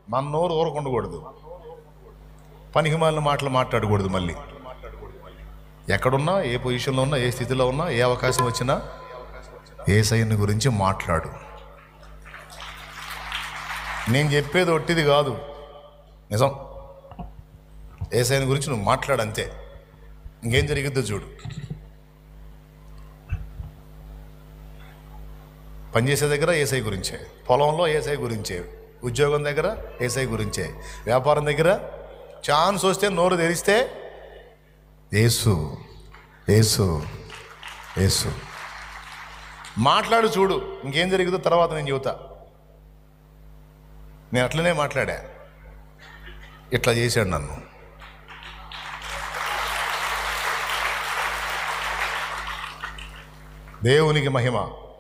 మన నోరు ఊరకుండకూడదు పనికి మాలిన మాటలు మాట్లాడకూడదు మళ్ళీ ఎక్కడున్నా ఏ పొజిషన్లో ఉన్నా ఏ స్థితిలో ఉన్నా ఏ అవకాశం వచ్చినా ఏ సైన్ గురించి మాట్లాడు నేను చెప్పేది ఒట్టిది కాదు నిజం ఏ సైన్ గురించి నువ్వు మాట్లాడు అంతే ఇంకేం జరిగిద్దో చూడు పనిచేసే దగ్గర ఏసఐ గురించే పొలంలో ఏసఐ గురించే ఉద్యోగం దగ్గర ఏసఐ గురించే వ్యాపారం దగ్గర ఛాన్స్ వస్తే నోరు తెరిస్తే ఏసు ఏసు ఏసు మాట్లాడు చూడు ఇంకేం జరిగిందో తర్వాత నేను చెబుతా నేను అట్లనే మాట్లాడా ఇట్లా చేశాడు నన్ను దేవునికి మహిమ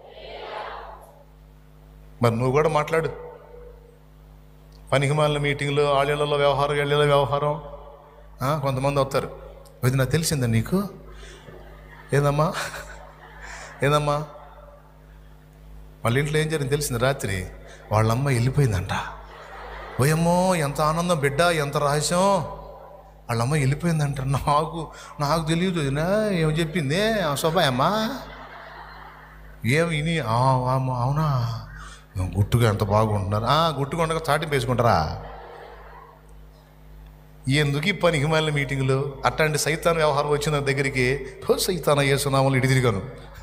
మరి నువ్వు కూడా మాట్లాడు పనికి మాలిన మీటింగ్లు ఆళ్ళలో వ్యవహారం ఎళ్ళలో వ్యవహారం ఆ, కొంతమంది వస్తారు అది నాకు తెలిసిందా నీకు ఏదమ్మా ఏదమ్మా వాళ్ళ ఇంట్లో ఏం జరిగింది తెలిసింది రాత్రి వాళ్ళమ్మ వెళ్ళిపోయిందంట ఓయమ్మో ఎంత ఆనందం బిడ్డ ఎంత రహస్యం వాళ్ళమ్మ వెళ్ళిపోయిందంట నాకు నాకు తెలియదు వదినా. ఏం చెప్పింది ఆ శోభాయమ్మా ఏం ఇని ఆ, అమ్మ, అవునా గుట్టుగా ఎంత బాగుంటున్నారు ఆ, గుట్టుగా ఉండగా చాటింపు వేసుకుంటారా ఎందుకు ఈ పనికి మాలిన మీటింగ్లు అట్లాంటి సైతాన్ వ్యవహారం వచ్చిన నా దగ్గరికి "ఓ సైతాన వేసునామలు ఇటు తిరిగాను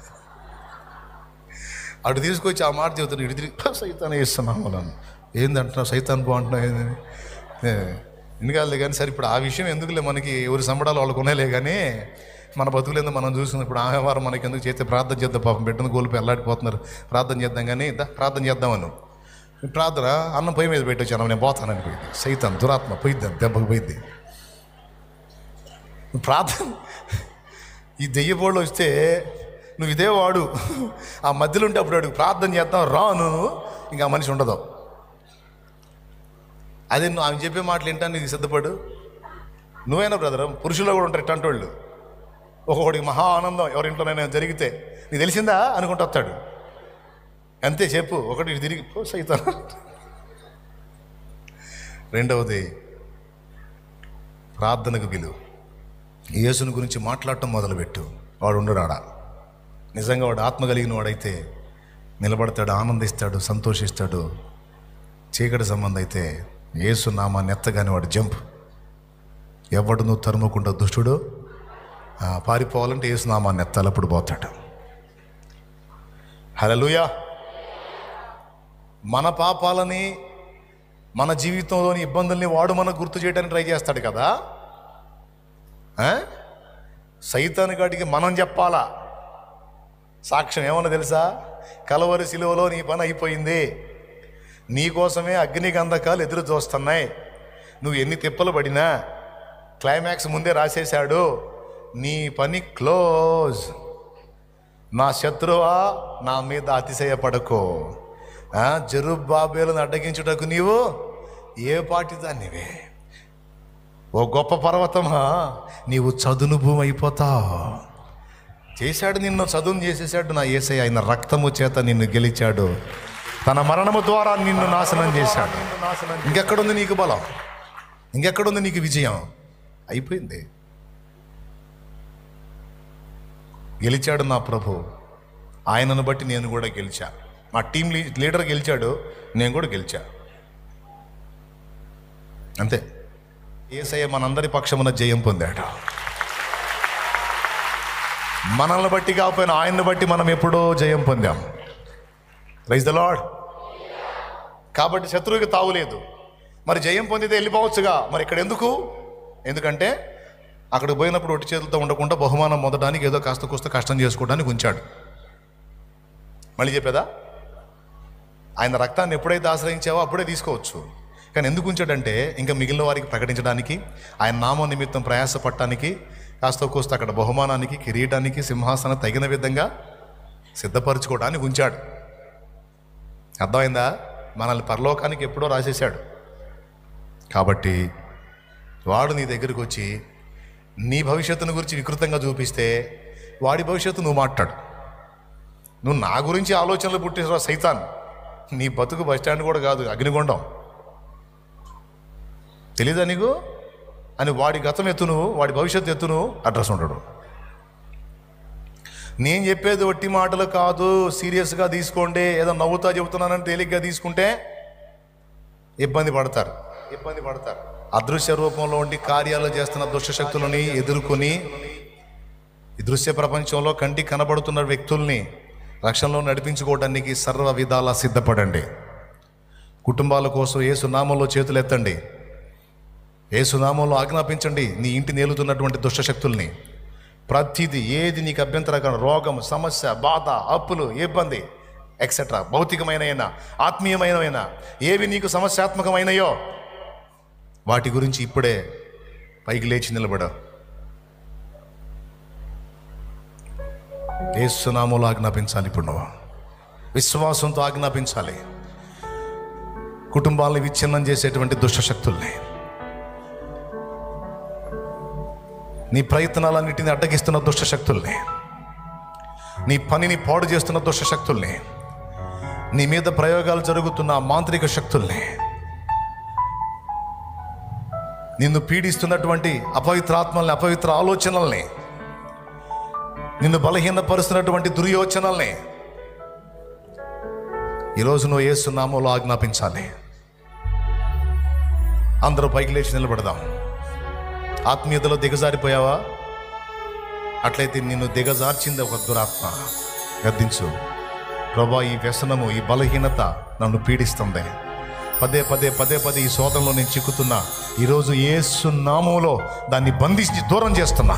అటు తీసుకొచ్చి ఆ మాట చెబుతాను ఇటు తిరిగి "ఓ సైతాన వేస్తున్నాము నన్ను ఏందంటున్నావు సైతాన్ బాగుంటున్నావు ఏందని ఎందుకాలే కానీ సరే ఇప్పుడు ఆ విషయం ఎందుకులే మనకి ఎవరి సంబడాలు వాళ్ళకు ఉన్నాయిలే కానీ మన బతుకులేందో మనం చూసినప్పుడు ఆ వ్యవహారం మనకి ఎందుకు చేస్తే ప్రార్థన చేద్దాం పాపం బిడ్డను కోల్పోయి అల్లాడిపోతున్నారు ప్రార్థన చేద్దాం కానీ దా ప్రార్థన చేద్దామను ప్రార్థన అన్నం పొయ్యి మీద పెట్టి వచ్చాను నేను పోతానని పోయింది సైతాన్ దురాత్మ పోయిద్ది దెబ్బకు పోయిద్ది ప్రార్థన ఈ దెయ్యబోళ్ళు వస్తే నువ్వు ఇదే వాడు ఆ మధ్యలో ఉంటే అప్పుడు అడుగు ప్రార్థన చేద్దాం రాను ఇంకా ఆ మనిషి ఉండదు అదే నువ్వు ఆమె చెప్పే మాటలు వింటాను నీకు సిద్ధపడు నువ్వైనా బ్రదర్ పురుషుల్లో కూడా ఉంటారు ఇట్లాంటి వాళ్ళు ఒక్కొక్కడికి మహా ఆనందం ఎవరింట్లోనైనా జరిగితే నీకు తెలిసిందా అనుకుంటూ వస్తాడు అంతే చెప్పు ఒకటి ఇటు తిరిగి పో సైతాన్ రెండవది ప్రార్థనకు పిలువు యేసుని గురించి మాట్లాడటం మొదలుపెట్టు వాడు ఉండడాడా నిజంగా వాడు ఆత్మ కలిగిన వాడైతే నిలబడతాడు ఆనందిస్తాడు సంతోషిస్తాడు చీకటి సంబంధం అయితే యేసు నామాన్ని ఎత్తగానే వాడు జంప్ ఎవడు నువ్వు తరుముకుంటా దుష్టుడు ఆ, పారిపోవాలంటే యేసు నామాన్ని ఎత్తాలప్పుడు పోతాడు హలలుయా మన పాపాలని మన జీవితంలోని ఇబ్బందుల్ని వాడు మనకు గుర్తు చేయడానికి ట్రై చేస్తాడు కదా ఆ? సైతాను గాడికి మనం చెప్పాలా సాక్ష్యం ఏమన్నా తెలుసా కలవరి శిలువలో నీ పని అయిపోయింది నీ కోసమే అగ్ని గంధకాలు ఎదురు చూస్తున్నాయి నువ్వు ఎన్ని తిప్పలు పడినా క్లైమాక్స్ ముందే రాసేశాడు నీ పని క్లోజ్ నా శత్రువా నా మీద అతిశయపడకో ఆ, జెరుబ్బాబేలను అడ్డగించుటకు నీవు ఏ పాటి దానివే ఓ గొప్ప పర్వతమా నీవు చదును భూమి అయిపోతావు చేశాడు నిన్ను చదును చేసేసాడు నా ఏసై ఆయన రక్తము చేత నిన్ను గెలిచాడు తన మరణము ద్వారా నిన్ను నాశనం చేశాడు ఇంకెక్కడుంది నీకు బలం ఇంకెక్కడుంది నీకు విజయం అయిపోయింది గెలిచాడు నా ప్రభు ఆయనను బట్టి నేను కూడా గెలిచా మా టీం లీ లీడర్ గెలిచాడు నేను కూడా గెలిచా అంతే ఏసయ్య మనందరి పక్షమున జయం పొందాడు మనల్ని బట్టి కాకపోయినా ఆయన్ని బట్టి మనం ఎప్పుడో జయం పొందాం రైజ్ ద లాడ్ కాబట్టి శత్రువుకి తావులేదు మరి జయం పొందితే వెళ్ళిపోవచ్చుగా మరి ఇక్కడ ఎందుకు ఎందుకంటే అక్కడికి పోయినప్పుడు ఒట్టి చేతులతో ఉండకుండా బహుమానం పొందడానికి ఏదో కాస్త కూస్త కష్టం చేసుకోవడానికి ఉంచాడు మళ్ళీ చెప్పేదా ఆయన రక్తాన్ని ఎప్పుడైతే ఆశ్రయించావో అప్పుడే తీసుకోవచ్చు కానీ ఎందుకు ఉంచాడంటే ఇంకా మిగిలిన వారికి ప్రకటించడానికి ఆయన నామం నిమిత్తం ప్రయాసపడటానికి కాస్త కూస్త అక్కడ బహుమానానికి కిరీటానికి సింహాసనం తగిన విధంగా సిద్ధపరచుకోవడానికి ఉంచాడు అర్థమైందా మనల్ని పరలోకానికి ఎప్పుడో రాసేశాడు కాబట్టి వాడు నీ దగ్గరికి వచ్చి నీ భవిష్యత్తును గురించి వికృతంగా చూపిస్తే వాడి భవిష్యత్తు నువ్వు మాట్లాడు నువ్వు నా గురించి ఆలోచనలు పుట్టేసిన సైతాన్ నీ బతుకు బస్ స్టాండ్ కూడా కాదు అగ్నిగుండం తెలీదా నీకు అని వాడి గతం ఎత్తును వాడి భవిష్యత్తు ఎత్తును అడ్రస్ ఉంటాడు నేను చెప్పేది ఒట్టి మాటలు కాదు సీరియస్గా తీసుకోండి ఏదో నవ్వుతా చెబుతున్నానని తేలిగ్గా తీసుకుంటే ఇబ్బంది పడతారు ఇబ్బంది పడతారు అదృశ్య రూపంలో ఉండి కార్యాలు చేస్తున్న దుష్ట శక్తులని ఎదుర్కొని ఈ దృశ్య ప్రపంచంలో కంటికి కనబడుతున్న వ్యక్తుల్ని రక్షణలో నడిపించుకోవడానికి సర్వ విధాలా సిద్ధపడండి కుటుంబాల కోసం ఏ సునామంలో చేతులు ఎత్తండి ఏ సునామంలో ఆజ్ఞాపించండి నీ ఇంటి నేలుతున్నటువంటి దుష్ట శక్తుల్ని ప్రతిదీ ఏది నీకు అభ్యంతరకరం రోగం సమస్య బాధ అప్పులు ఇబ్బంది ఎక్సెట్రా భౌతికమైన ఆత్మీయమైన ఏవి నీకు సమస్యాత్మకమైనయో వాటి గురించి ఇప్పుడే పైకి లేచి నిలబడ ఏసునామంలో ఆజ్ఞాపించాలి ఇప్పుడు నువ్వు విశ్వాసంతో ఆజ్ఞాపించాలి కుటుంబాలను విచ్ఛిన్నం చేసేటువంటి దుష్ట శక్తుల్ని నీ ప్రయత్నాలన్నిటిని అడ్డగిస్తున్న దుష్ట శక్తుల్ని నీ పనిని పాడు చేస్తున్న దుష్ట శక్తుల్ని నీ మీద ప్రయోగాలు జరుగుతున్న మాంత్రిక శక్తుల్ని నిన్ను పీడిస్తున్నటువంటి అపవిత్రాత్మల్ని అపవిత్ర ఆలోచనల్ని నిన్ను బలహీనపరుస్తున్నటువంటి దుర్యోచనల్ని ఈరోజు నువ్వు ఏసునామంలో ఆజ్ఞాపించాలి అందరూ పైకి లేచి నిలబడదాం ఆత్మీయతలో దిగజారిపోయావా అట్లయితే నిన్ను దిగజార్చింది ఒక దురాత్మ గద్దించు ప్రభా ఈ వ్యసనము ఈ బలహీనత నన్ను పీడిస్తుంది పదే పదే పదే పదే ఈ శోధనలో నేను చిక్కుతున్నా ఈరోజు ఏసు నామంలో దాన్ని బంధించి దూరం చేస్తున్నా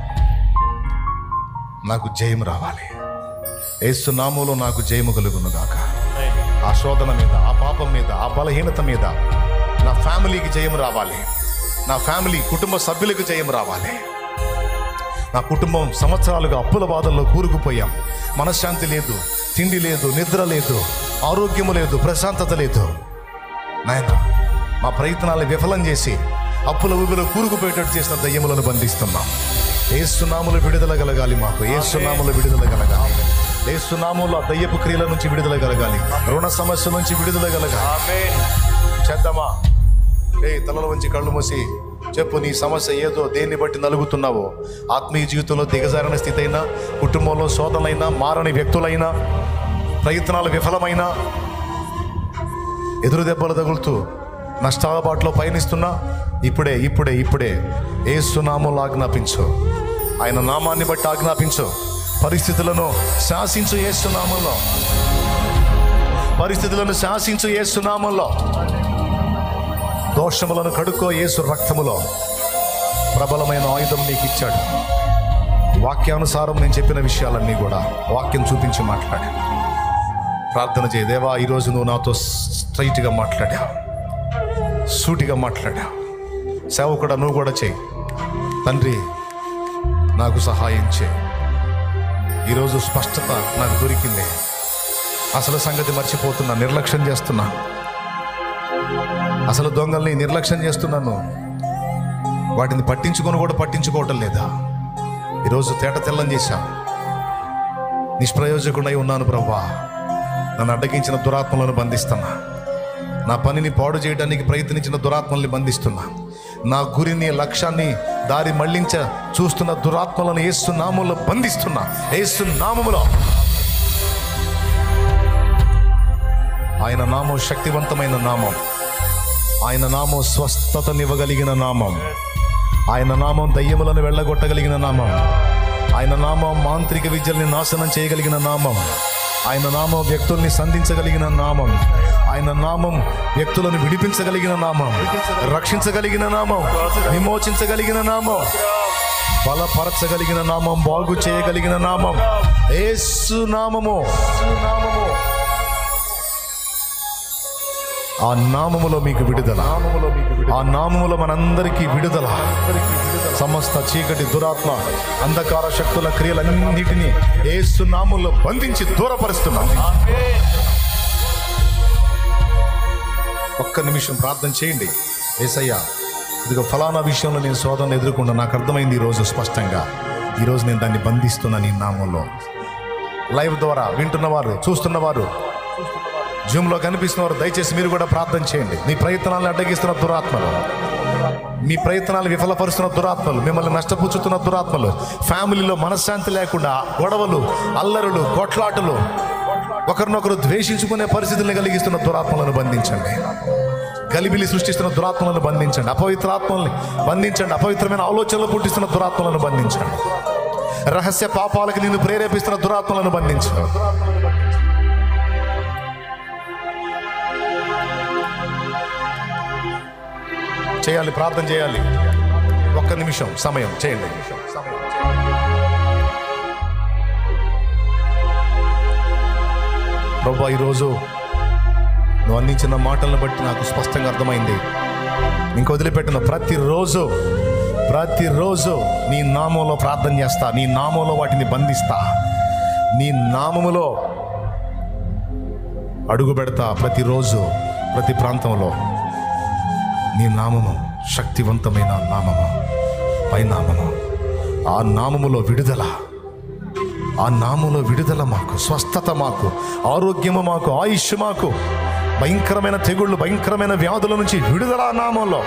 నాకు జయం రావాలి ఏసు నామంలో నాకు జయము కలుగును గాక ఆ శోధన మీద ఆ పాపం మీద ఆ బలహీనత మీద నా ఫ్యామిలీకి జయం రావాలి నా ఫ్యామిలీ కుటుంబ సభ్యులకు జయం రావాలి నా కుటుంబం సంవత్సరాలుగా అప్పుల బాధల్లో కూరుకుపోయాం మనశ్శాంతి లేదు తిండి లేదు నిద్ర లేదు ఆరోగ్యము లేదు ప్రశాంతత లేదు నాయన మా ప్రయత్నాలు విఫలం చేసి అప్పుల ఊబిలో కూరుకుపోయేటట్టు చేసిన దయ్యములను బంధిస్తున్నాం ఏసునాములు విడుదల కలగాలి మాకు ఏసునాములు విడుదల కలగాలి ఏసునాములు ఆ దయ్యపు క్రియల నుంచి విడుదల కలగాలి రుణ సమస్య నుంచి విడుదల కలగాలి చేద్దామా ఏ తలలో వంచి కళ్ళు మూసి చెప్పు నీ సమస్య ఏదో దేన్ని బట్టి నలుగుతున్నావో ఆత్మీయ జీవితంలో దిగజారిన స్థితి అయినా కుటుంబంలో శోధనైనా మారని వ్యక్తులైనా ప్రయత్నాలు విఫలమైనా ఎదురు దెబ్బలు తగులుతూ నష్టాల బాటలో పయనిస్తున్నా ఇప్పుడే ఇప్పుడే ఇప్పుడే ఏ సునామంలో ఆజ్ఞాపించు ఆయన నామాన్ని బట్టి ఆజ్ఞాపించు పరిస్థితులను శాసించు ఏ సునామంలో పరిస్థితులను శాసించు ఏ సునామంలో దోషములను కడుక్కో యేసు రక్తములో ప్రబలమైన ఆయుధం నీకు ఇచ్చాడు వాక్యానుసారం నేను చెప్పిన విషయాలన్నీ కూడా వాక్యం చూపించి మాట్లాడా ప్రార్థన చేయ దేవా ఈరోజు నువ్వు నాతో స్ట్రైట్గా మాట్లాడా సూటిగా మాట్లాడా సేవ కూడా నువ్వు కూడా చేయి తండ్రి నాకు సహాయం చేయి ఈరోజు స్పష్టత నాకు దొరికింది అసలు సంగతి మర్చిపోతున్నా నిర్లక్ష్యం చేస్తున్నా అసలు దొంగల్ని నిర్లక్ష్యం చేస్తున్నాను వాటిని పట్టించుకొని కూడా పట్టించుకోవటం లేదా ఈరోజు తేట తెల్లం చేశా నిష్ప్రయోజకుడై ఉన్నాను ప్రవ్వా నన్ను అడ్డగించిన దురాత్మలను బంధిస్తున్నా నా పనిని పాడు చేయడానికి ప్రయత్నించిన దురాత్మల్ని బంధిస్తున్నా నా గురిని లక్ష్యాన్ని దారి మళ్లించ చూస్తున్న దురాత్మలను ఏసు నామంలో బంధిస్తున్నా ఏసు నామములో ఆయన నామం శక్తివంతమైన నామం ఆయన నామం స్వస్థతనివ్వగలిగిన నామం ఆయన నామం దయ్యములను వెళ్ళగొట్టగలిగిన నామం ఆయన నామం మాంత్రిక విద్యల్ని నాశనం చేయగలిగిన నామం ఆయన నామం వ్యక్తుల్ని సంధించగలిగిన నామం ఆయన నామం వ్యక్తులను విడిపించగలిగిన నామం రక్షించగలిగిన నామం విమోచించగలిగిన నామం బలపరచగలిగిన నామం బాగు చేయగలిగిన నామం ఏసు నామము నామము ఆ నామములో మీకు విడుదల ఆ నామములో మనందరికీ విడుదల సమస్త చీకటి దురాత్మ అంధకార శక్తుల క్రియలన్నిటినీ ఏసు నామంలో బంధించి దూరపరుస్తున్నాం ఒక్క నిమిషం ప్రార్థన చేయండి ఏసయ్యా ఇదిగో ఫలానా విషయంలో నేను శోధన ఎదుర్కొన్నా నాకు అర్థమైంది ఈరోజు స్పష్టంగా ఈరోజు నేను దాన్ని బంధిస్తున్నా నీ నామంలో లైవ్ ద్వారా వింటున్నవారు చూస్తున్నవారు జూమ్లో కనిపిస్తున్నవారు దయచేసి మీరు కూడా ప్రార్థన చేయండి నీ ప్రయత్నాలను అడ్డగిస్తున్న దురాత్మలు మీ ప్రయత్నాలు విఫలపరుస్తున్న దురాత్మలు మిమ్మల్ని నష్టపుచ్చుతున్న దురాత్మలు ఫ్యామిలీలో మనశ్శాంతి లేకుండా గొడవలు అల్లరులు కొట్లాటలు ఒకరినొకరు ద్వేషించుకునే పరిస్థితుల్ని కలిగిస్తున్న దురాత్మలను బంధించండి గలిబిలి సృష్టిస్తున్న దురాత్మలను బంధించండి అపవిత్ర ఆత్మల్ని బంధించండి అపవిత్రమైన ఆలోచనలు పుట్టిస్తున్న దురాత్మలను బంధించండి రహస్య పాపాలకు నిన్ను ప్రేరేపిస్తున్న దురాత్మలను బంధించండి చేయాలి ప్రార్థన చేయాలి ఒక్క నిమిషం సమయం చేయండి ప్రభా ఈరోజు నువ్వు అందించిన మాటలను బట్టి నాకు స్పష్టంగా అర్థమైంది ఇంక వదిలిపెట్టిన ప్రతిరోజు ప్రతిరోజు నీ నామంలో ప్రార్థన చేస్తా నీ నామంలో వాటిని బంధిస్తా నీ నామములో అడుగు పెడతా ప్రతిరోజు ప్రతి ప్రాంతంలో నీ నామము శక్తివంతమైన నామము పై నామము ఆ నామములో విడుదల ఆ నామములో విడుదల మాకు స్వస్థత మాకు ఆరోగ్యము మాకు ఆయుష్ మాకు భయంకరమైన తెగుళ్ళు భయంకరమైన వ్యాధుల నుంచి విడుదల ఆ నామంలో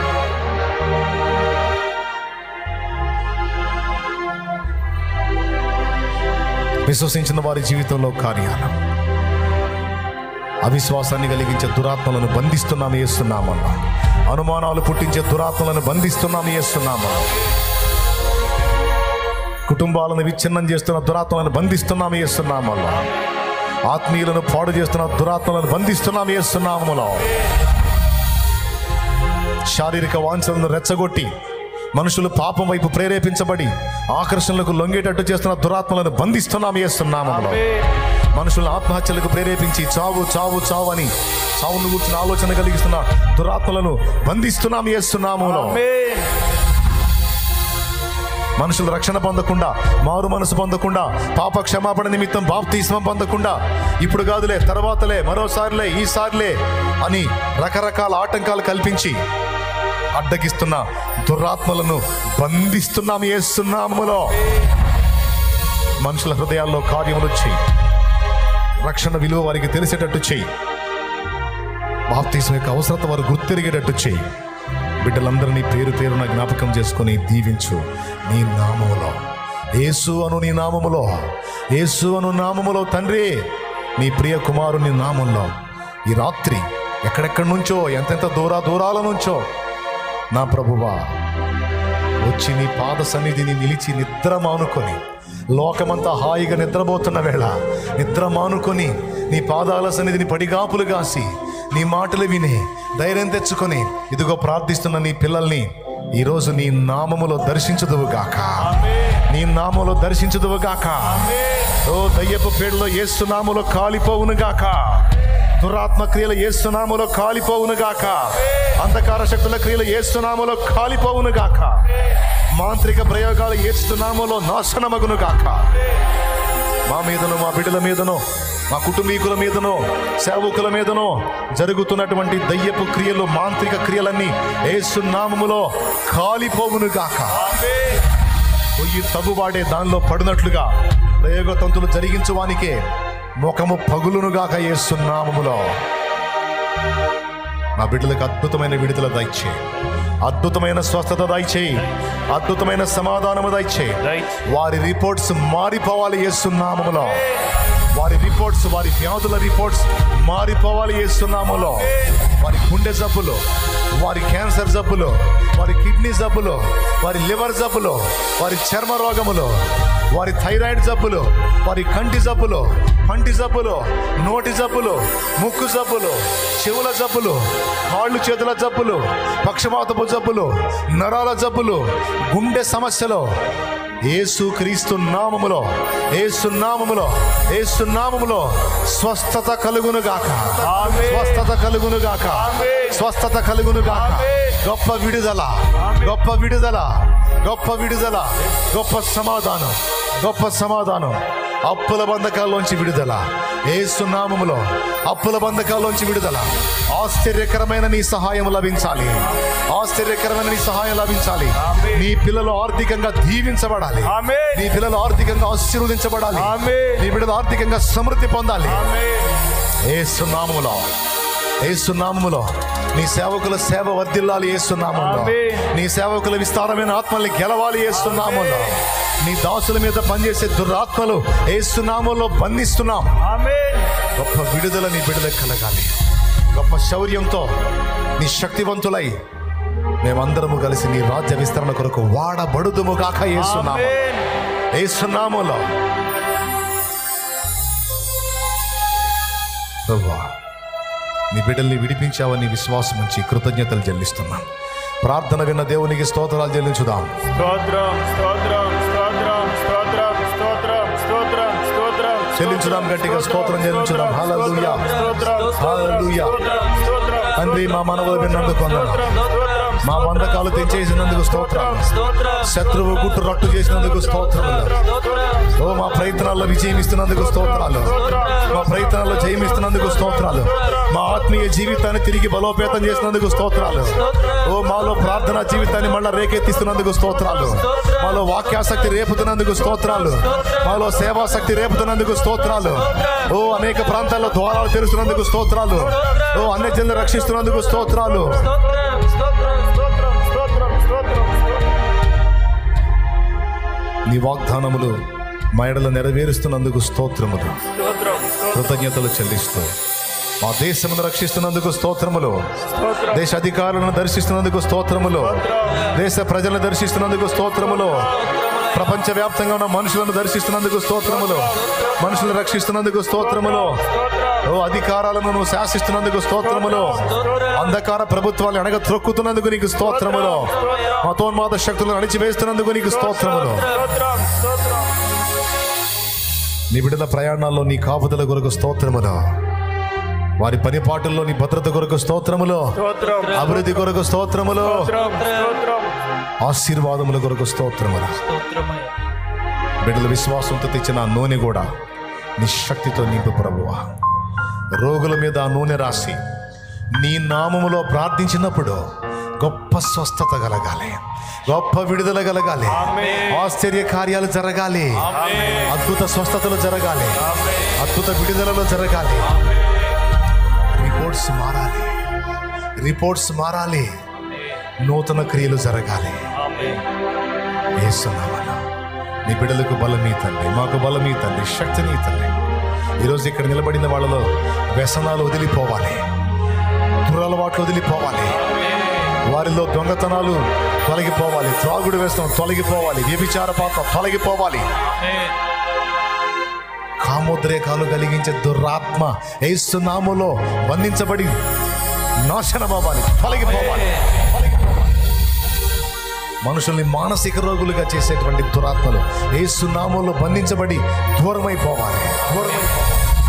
విశ్వసించిన వారి జీవితంలో కార్యాలు అవిశ్వాసాన్ని కలిగించే దురాత్మలను బంధిస్తున్నాము చేస్తున్నామన్నా అనుమానాలు పుట్టించే దురాత్మలను బంధిస్తున్నాము చేస్తున్నామన్నా కుటుంబాలను విచ్ఛిన్నం చేస్తున్న దురాత్మలను బంధిస్తున్నాము చేస్తున్నామల్లా ఆత్మీయులను పాడు చేస్తున్న దురాత్మలను బంధిస్తున్నాము చేస్తున్నాములో శారీరక వాంఛలను రెచ్చగొట్టి మనుషులు పాపం వైపు ప్రేరేపించబడి ఆకర్షణలకు లొంగేటట్టు చేస్తున్న దురాత్మలను బంధిస్తున్నాము చేస్తున్నాములో మనుషులను ఆత్మహత్యలకు ప్రేరేపించి చావు చావు చావు అని చావును కూర్చున్న ఆలోచన కలిగిస్తున్న దురాత్మలను బంధిస్తున్నాము చేస్తున్నాములో మనుషులు రక్షణ పొందకుండా మారు మనసు పొందకుండా పాప క్షమాపణ నిమిత్తం బాప్తీస్మం పొందకుండా ఇప్పుడు కాదులే తర్వాతలే మరోసారిలే ఈసారిలే అని రకరకాల ఆటంకాలు కల్పించి అడ్డగిస్తున్న దురాత్మలను బంధిస్తున్నాము వేస్తున్నాములో మనుషుల హృదయాల్లో కార్యములు చేయి రక్షణ విలువ వారికి తెలిసేటట్టు చేయి బాప్తీసం యొక్క అవసరత వారు గుర్తెరిగేటట్టు చేయి బిడ్డలందరినీ పేరు పేరున జ్ఞాపకం చేసుకొని దీవించు నీ నామములో యేసు అను నీ నామములో యేసు అను నామములో తండ్రి నీ ప్రియ కుమారుని నామంలో ఈ రాత్రి ఎక్కడెక్కడి నుంచో ఎంతెంత దూరా దూరాల నుంచో నా ప్రభువా వచ్చి నీ పాద సన్నిధిని నిలిచి నిద్ర మానుకొని లోకమంతా హాయిగా నిద్రపోతున్న వేళ నిద్ర మానుకొని నీ పాదాల సన్నిధిని పడిగాపులు కాసి నీ మాటలు విని ధైర్యం తెచ్చుకొని ఇదిగో ప్రార్థిస్తున్న నీ పిల్లల్ని ఈరోజు నీ నామములో దర్శించదువు గాక నీ నామములో దర్శించదువు గాక ఓ దయ్యపు పేరులో ఏసునాములో కాలిపోవును గాక దురాత్మ క్రియలు ఏసునాములో కాలిపోవును గాక అంధకార శక్తుల క్రియలు ఏసునాములో కాలిపోవును గాక మాంత్రిక ప్రయోగాలు ఏసునాములో నాశనమగును గాక మా మీదను మా బిడ్డల మీదను మా కుటుంబీకుల మీదనో సేవకుల మీదనో జరుగుతున్నటువంటి దయ్యపు క్రియలు మాంత్రిక క్రియలన్నీ ఏసునామములో కాలిపోవును గాక పొయ్యి తగువాడే దానిలో పడినట్లుగా ప్రయోగ తంతులు జరిగించువానికే ముఖము పగులునుగాక ఏసునామములో నా బిడ్డలకు అద్భుతమైన విడుదల దయచే అద్భుతమైన స్వస్థత దయచేయి అద్భుతమైన సమాధానము దయచేయి వారి రిపోర్ట్స్ మారిపోవాలి ఏసునామములో వారి రిపోర్ట్స్ వారి వ్యాధుల రిపోర్ట్స్ మారిపోవాలి ఏసునామములో వారి గుండె జబ్బులు వారి క్యాన్సర్ జబ్బులు వారి కిడ్నీ జబ్బులు వారి లివర్ జబ్బులు వారి చర్మ రోగములు వారి థైరాయిడ్ జబ్బులు వారి కంటి జబ్బులు పంటి జబ్బులు నోటి జబ్బులు ముక్కు జబ్బులు చెవుల జబ్బులు కాళ్ళు చేతుల జబ్బులు పక్షపాతపు జబ్బులు నరాల జబ్బులు గుండె సమస్యలు ఏసు క్రీస్తు నామములో ఏసు నామములో ఏసు నామములో స్వస్థత కలుగును గాక స్వస్థత కలుగును గాక స్వస్థత కలుగును గాక గొప్ప విడుదల గొప్ప విడుదల గొప్ప విడుదల గొప్ప సమాధానం గొప్ప సమాధానం అప్పుల బంధకాల్లోంచి విడుదల ఏసు నామములో అప్పుల బంధకాల్లోంచి విడుదల ఆశ్చర్యకరమైన నీ సహాయం లభించాలి ఆశ్చర్యకరమైన నీ సహాయం లభించాలి నీ పిల్లలు ఆర్థికంగా దీవించబడాలి ఆమేన్. నీ పిల్లలు ఆర్థికంగా ఆశీర్వదించబడాలి ఆమేన్. నీ బిడ్డలు ఆర్థికంగా సమృద్ధి పొందాలి ఏసు నామములో ఏసునామములో నీ సేవకుల సేవ వర్ధిల్లాలి ఏసునామంలో ఆమేన్. నీ సేవకుల విస్తారమైన ఆత్మల్ని గెలవాలి ఏసునామంలో నీ దాసుల మీద పనిచేసే దురాత్మలు ఏసునామంలో బంధిస్తున్నాం ఆమేన్ గొప్ప విడుదల నీ బిడుదల కలగాలి గొప్ప శౌర్యంతో నీ శక్తివంతులై మేమందరము కలిసి నీ రాజ్య విస్తరణ కొరకు వాడబడుదుము కాక ఏసునామం ఆమేన్ ఏసునామంలో ప్రభువా నీ బిడ్డల్ని విడిపించావని విశ్వాసం ఉంచి కృతజ్ఞతలు చెల్లిస్తున్నాం ప్రార్థన విన్న దేవునికి స్తోత్రాలు చెల్లించుదాం స్తోత్రం స్తోత్రం స్తోత్రం స్తోత్రం స్తోత్రం స్తోత్రం స్తోత్రం చెల్లించుదాం గట్టిగా స్తోత్రం చెల్లించుదాం హల్లెలూయా స్తోత్రం హల్లెలూయా స్తోత్రం స్తోత్రం తండ్రి మా మనవులు విన్నందుకు వందనాలు. స్తోత్రం మా బంధకాలు తెంచేసినందుకు స్తోత్రం స్తోత్రం శత్రువు గుట్టు రట్టు చేసినందుకు స్తోత్రములు ఓ మా ప్రయత్నాల్లో విజయం ఇస్తున్నందుకు స్తోత్రాలు మా ప్రయత్నాల్లో జయం ఇస్తున్నందుకు స్తోత్రాలు మా ఆత్మీయ జీవితాన్ని తిరిగి బలోపేతం చేసినందుకు స్తోత్రాలు ఓ మాలో ప్రార్థన జీవితాన్ని మళ్ళా రేకెత్తిస్తున్నందుకు స్తోత్రాలు మాలో వాక్యాసక్తి రేపుతున్నందుకు స్తోత్రాలు మాలో సేవాశక్తి రేపుతున్నందుకు స్తోత్రాలు ఓ అనేక ప్రాంతాల్లో ద్వారాలు తెరుస్తున్నందుకు స్తోత్రాలు ఓ అన్ని జనులు రక్షిస్తున్నందుకు స్తోత్రాలు స్తోత్రం స్తోత్రం స్తోత్రం స్తోత్రం స్తోత్రం నీ వాగ్దానములు మా ఎడల నెరవేరుస్తున్నందుకు స్తోత్రములు స్తోత్రం కృతజ్ఞతలు చెల్లిస్తూ మా దేశమును రక్షిస్తున్నందుకు స్తోత్రములు స్తోత్రం దేశ అధికారులను దర్శిస్తున్నందుకు స్తోత్రములు దేశ ప్రజలను దర్శిస్తున్నందుకు స్తోత్రములు ప్రపంచ వ్యాప్తంగా ఉన్న మనుషులను దర్శిస్తున్నందుకు స్తోత్రములు మనుషులను రక్షిస్తున్నందుకు స్తోత్రములు ఓ అధికారాలను నువ్వు శాసిస్తున్నందుకు స్తోత్రములు అంధకార ప్రభుత్వాలు అణగ త్రొక్కుతున్నందుకు నీకు స్తోత్రములు మతోన్మాద శక్తులను అణిచివేస్తున్నందుకు నీకు స్తోత్రములు స్తోత్రం స్తోత్రం నీ బిడ్డల ప్రయాణాల్లో నీ కాపుదల కొరకు స్తోత్రములు వారి పనిపాటుల్లో నీ భద్రత కొరకు స్తోత్రములు స్తోత్రం అభివృద్ధి కొరకు స్తోత్రములు స్తోత్రం స్తోత్రం ఆశీర్వాదముల కొరకు స్తోత్రములు బిడ్డల విశ్వాసంతో తెచ్చిన ఆ నూనె కూడా నీ శక్తితో నింపు ప్రభువా రోగుల మీద ఆ నూనె రాసి నీ నామములో ప్రార్థించినప్పుడు గొప్ప స్వస్థత కలగాలి గొప్ప విడుదల కలగాలి ఆశ్చర్య కార్యాలు జరగాలి అద్భుత స్వస్థతలు జరగాలి అద్భుత విడుదలలో జరగాలి రిపోర్ట్స్ మారాలి రిపోర్ట్స్ మారాలి నూతన క్రియలు జరగాలి ఏసునామలో నీ బిడ్డలకు బలమీ తండ్రి మాకు బలమీ తండ్రి శక్తిని తండ్రి ఈరోజు ఇక్కడ నిలబడిన వాళ్ళలో వ్యసనాలు వదిలిపోవాలి దురలవాట్లు వదిలిపోవాలి వారిలో దొంగతనాలు తొలగిపోవాలి త్రాగుడు వ్యసనం తొలగిపోవాలి వ్యభిచార పాత్ర తొలగిపోవాలి కామోద్రేకాలు కలిగించే దురాత్మ ఏసునామలో బంధించబడి నాశనమవ్వాలి తొలగిపోవాలి మనుషుల్ని మానసిక రోగులుగా చేసేటువంటి దురాత్మలు ఏసునామంలో బంధించబడి దూరమైపోవాలి దూరమైపోవాలి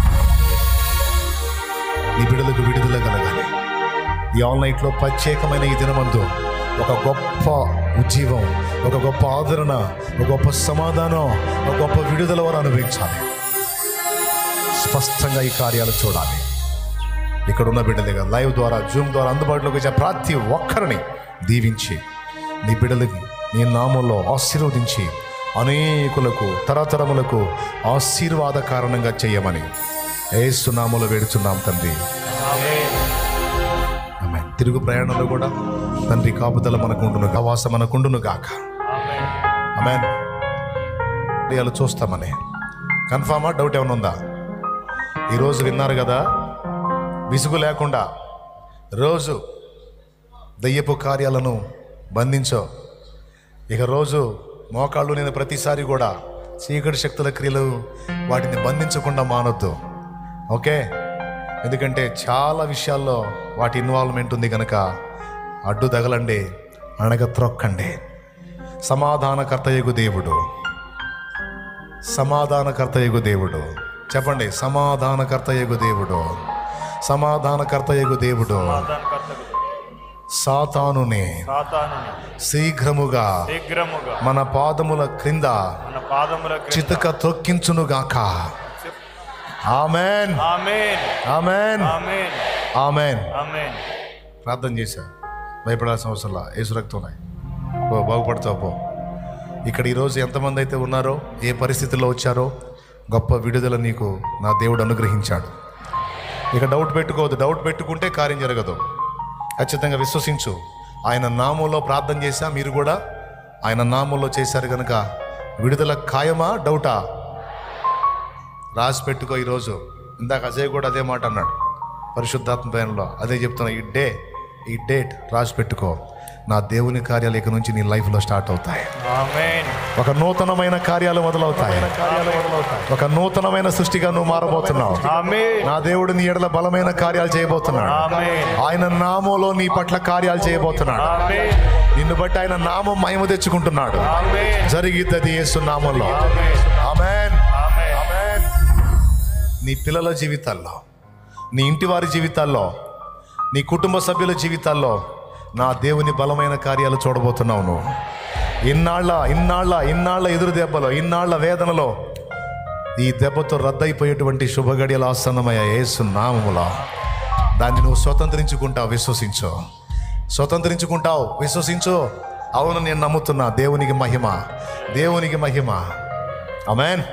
ఈ బిడులకు విడుదల కలగాలి ఈ ఆన్లైన్లో ప్రత్యేకమైన ఈ దినమందు ఒక గొప్ప ఉజ్జీవం ఒక గొప్ప ఆదరణ ఒక గొప్ప సమాధానం ఒక గొప్ప విడుదల వారు అనుభవించాలి స్పష్టంగా ఈ కార్యాలు చూడాలి ఇక్కడ ఉన్న బిడ్డలుగా లైవ్ ద్వారా జూమ్ ద్వారా అందుబాటులోకి వచ్చే ప్రతి ఒక్కరిని దీవించి నీ బిడ్డలకి నీ నామంలో ఆశీర్వదించి అనేకులకు తరతరములకు ఆశీర్వాద కారణంగా చేయమని ఏసునామంలో వేడుచున్నాం తండ్రి ఆమేన్. తిరుగు ప్రయాణంలో కూడా తండ్రి కాపుదల మనకుండును కవాస మనకుండును గాక ఆమెన్ క్రియలు చూస్తామని కన్ఫామా డౌట్ ఏమైనా ఉందా ఈరోజు విన్నారు కదా విసుగు లేకుండా రోజు దయ్యపు కార్యాలను బంధించో ఇక రోజు మోకాళ్ళు నేను ప్రతిసారి కూడా చీకటి శక్తుల క్రియలు వాటిని బంధించకుండా మానొద్దు ఓకే ఎందుకంటే చాలా విషయాల్లో వాటి ఇన్వాల్వ్మెంట్ ఉంది కనుక అడ్డు తగలండి అనగ త్రొక్కండి సమాధానకర్తయగు దేవుడు సమాధానకర్తయగు దేవుడు చెప్పండి సమాధానకర్తయగు దేవుడు సమాధానకర్తయగు దేవుడు సమాధానకర్తకు సాతానుని సాతానుని శీఘ్రముగా శీఘ్రముగా మన పాదముల క్రింద మన పాదముల క్రింద చితక తొక్కించునుగాక amen amen amen amen amen amen ప్రార్థన చేశా భయపడాల్సిన అవసరంలా ఏసు రక్తం ఉన్నాయి పో బాగుపడతావు పో ఇక్కడ ఈరోజు ఎంతమంది అయితే ఉన్నారో ఏ పరిస్థితుల్లో వచ్చారో గొప్ప విడుదల నీకు నా దేవుడు అనుగ్రహించాడు ఇక డౌట్ పెట్టుకోవద్దు డౌట్ పెట్టుకుంటే కార్యం జరగదు ఖచ్చితంగా విశ్వసించు ఆయన నామంలో ప్రార్థన చేశా మీరు కూడా ఆయన నామంలో చేశారు కనుక విడుదల ఖాయమా డౌటా రాసి పెట్టుకో ఈరోజు ఇందాక అజయ్ కూడా అదే మాట అన్నాడు పరిశుద్ధాత్మ పయనంలో అదే చెప్తున్నా ఈ డే ఈ డేట్ రాసి పెట్టుకో నా దేవుని కార్యాలు ఇక నుంచి నీ లైఫ్లో స్టార్ట్ అవుతాయి ఆమేన్ ఒక నూతనమైన కార్యాలు మొదలవుతాయి కార్యాలు మొదలవుతాయి ఒక నూతనమైన సృష్టిగా నువ్వు మారబోతున్నావు ఆమేన్ నా దేవుడు నీ ఎడల బలమైన కార్యాలు చేయబోతున్నాడు ఆమేన్ ఆయన నామంలో నీ పట్ల కార్యాలు చేయబోతున్నాడు ఆమేన్ నిన్ను బట్టి ఆయన నామం మహిమ తెచ్చుకుంటున్నాడు ఆమేన్ జరిగిద్దది యేసు నామంలో ఆమేన్ ఆమేన్ ఆమేన్ నీ పిల్లల జీవితాల్లో నీ ఇంటి వారి జీవితాల్లో నీ కుటుంబ సభ్యుల జీవితాల్లో నా దేవుని బలమైన కార్యాలు చూడబోతున్నావు నువ్వు ఇన్నాళ్ళ ఇన్నాళ్ళ ఇన్నాళ్ళ ఎదురు దెబ్బలో ఇన్నాళ్ళ వేదనలో ఈ దెబ్బతో రద్దయిపోయేటువంటి శుభగడియలు ఆసన్నమయ్య యేసు నామములో దాన్ని నువ్వు స్వతంత్రించుకుంటావు విశ్వసించు స్వతంత్రించుకుంటావు విశ్వసించు అవును నేను నమ్ముతున్నా దేవునికి మహిమ దేవునికి మహిమ అమెన్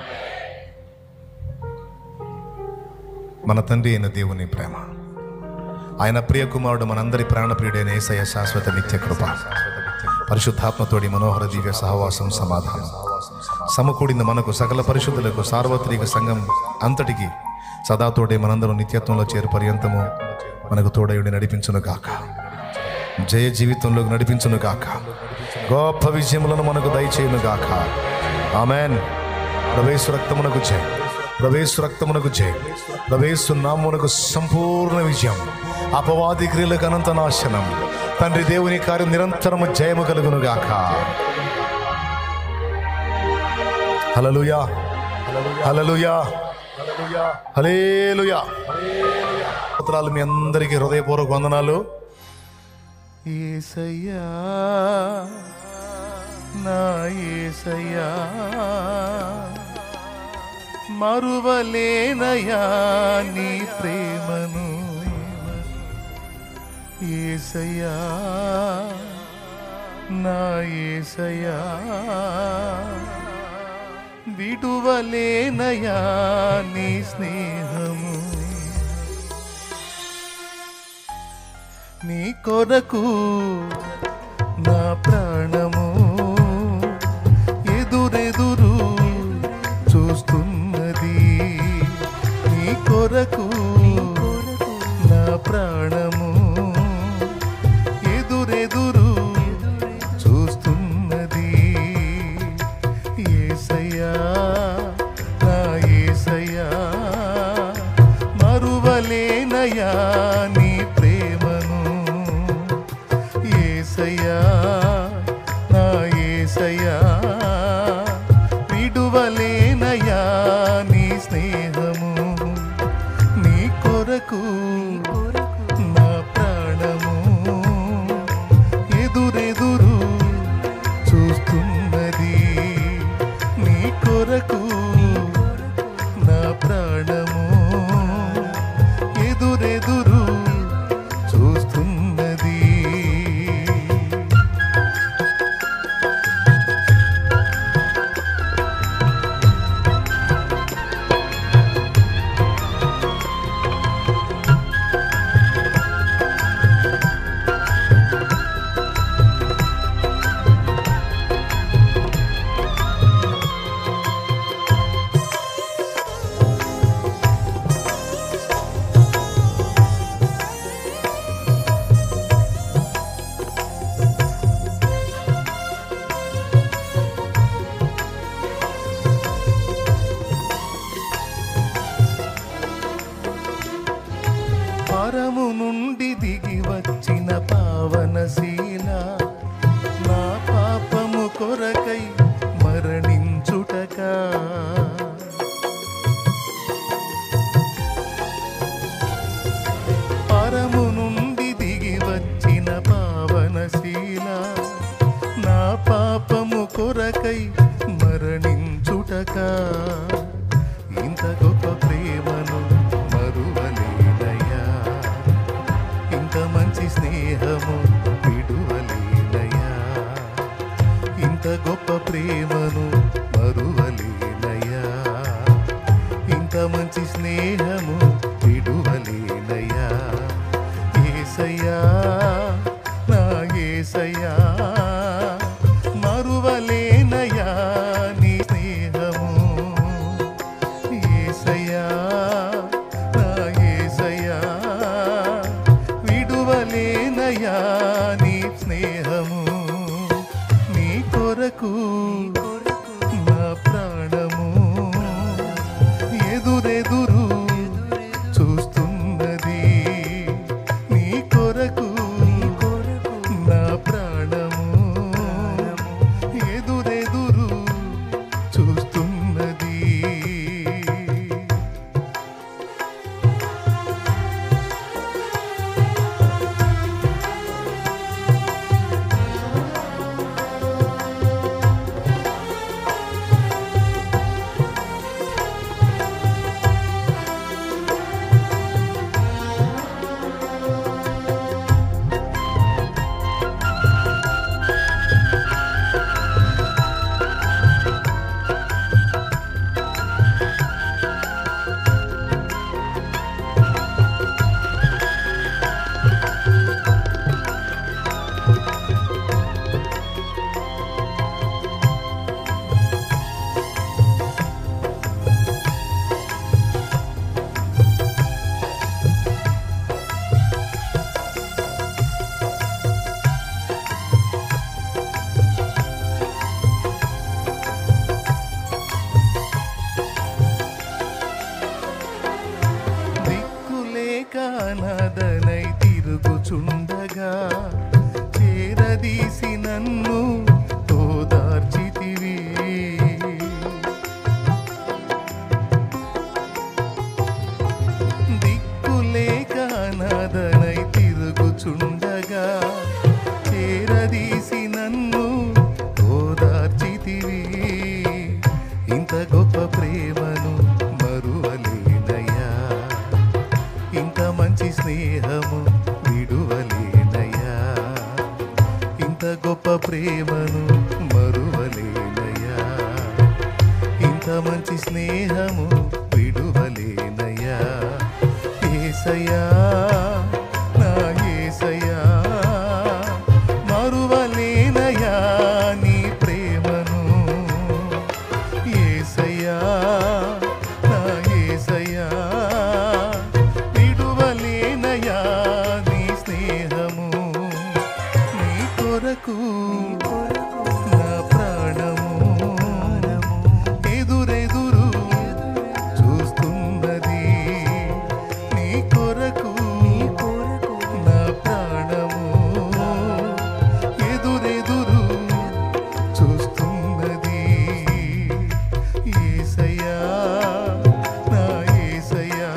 మన తండ్రి అయిన దేవుని ప్రేమ ఆయన ప్రియ కుమారుడు మనందరి ప్రాణప్రియుడైన ఏసయ్య శాశ్వత నిత్య కృప పరిశుద్ధాత్మతోడి మనోహర దివ్య సహవాసం సమాధానం సమకూడిన మనకు సకల పరిశుద్ధులకు సార్వత్రిక సంఘం అంతటికి సదాతోడే మనందరం నిత్యత్వంలో చేరు పర్యంతము మనకు తోడయుడి నడిపించును గాక జయ జీవితంలోకి నడిపించును గాక గొప్ప విజయములను మనకు దయచేయును గాక ఆమెన్ ప్రవేశ రక్తమునకు జయ ప్రవేశ రక్తమునకు జయ ప్రవేశ నామునకు సంపూర్ణ విజయం అపవాది క్రియలకు అనంత నాశనం తండ్రి దేవుని కార్యం నిరంతరము జయము కలుగును గాక హలలుయా హలలుయా హలేలుయా స్తోత్రాలు మీ అందరికీ హృదయపూర్వక వందనాలు ఏసయ్యా నా ఏసయ్యా మరువలేనయా నీ ప్రేమను ఏసయ్యా నా ఏసయ్యా విడువలేనయా నీ స్నేహము నీ కొరకు నా ప్రాణము ఎదురెదురు చూస్తున్నది నీ కొరకు నా ప్రాణము ఎదురెదురు చూస్తున్నది ఏసయ్యా నా ఏసయ్యా మరువలేనయా నీ ప్రేమను ఏసయ్యా నా ఏసయ్యా విడువలేనయా నీ స్నేహము నీ కొరకు నా ప్రాణము ఎదురెదురు చూస్తున్నది నీ కొరకు నా ప్రాణము ఎదురెదురు చూస్తున్నది పరము నుండి దిగి వచ్చిన పావనశీల నా పాపము కొరకై మరణించుటకా పరము నుండి దిగి వచ్చిన పావనశీల నా పాపము కొరకై మరణించుటకా ఇంత గొప్ప ప్రేమను మరువలేనయ్యా ఇంత మంచి స్నేహము విడువలేనయ్యా ఇంత గొప్ప ఏసయ్యా మరువలేనయా నీ స్నేహము ఏసయ్యా నా ఏసయ్యా విడువలేనయా నీ స్నేహము నీ కొరకు నా ప్రాణము ఎదురెదురు చూస్తున్నది నీ కొరకు నా ప్రాణము ఎదురెదురు చూస్తున్నది దిక్కులేక అనాథనై తిరుగుచుండగా చేరదీసి నన్ను తోదార్చితివి దిక్కులేక అనాథనై తిరుగుచుండగా చేరదీసి నన్ను ఓదార్చితివి ఇంత గొప్ప ప్రేమను మరువలేనయ్యా ఇంత మంచి స్నేహము విడువలేనయ్యా ఇంత గొప్ప ప్రేమను మరువలేనయ్యా ఇంత మంచి స్నేహము విడువలేనయ్యా ఏసయ్యా నా ఏసయ్యా మరువలేనయ్యా నీ ప్రేమను ఏసయ్యా నా ఏసయ్యా విడువలేనయ్యా నీ స్నేహము నీ కొరకు నా ప్రాణము ఎదురెదురు చూస్తున్నది నీ కొరకు నా ప్రాణము ఎదురెదురు చూస్తున్నది ఏసయ్యా నా ఏసయ్యా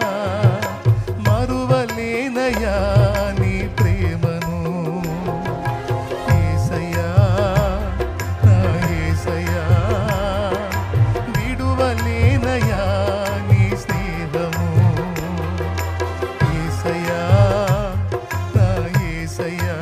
మరువలేనయా నీ ప్రేమను ఏసయ్యా నా ఏసయ్యా విడువలేనయా నీ స్నేహము ఏసయ్యా నా ఏసయ్యా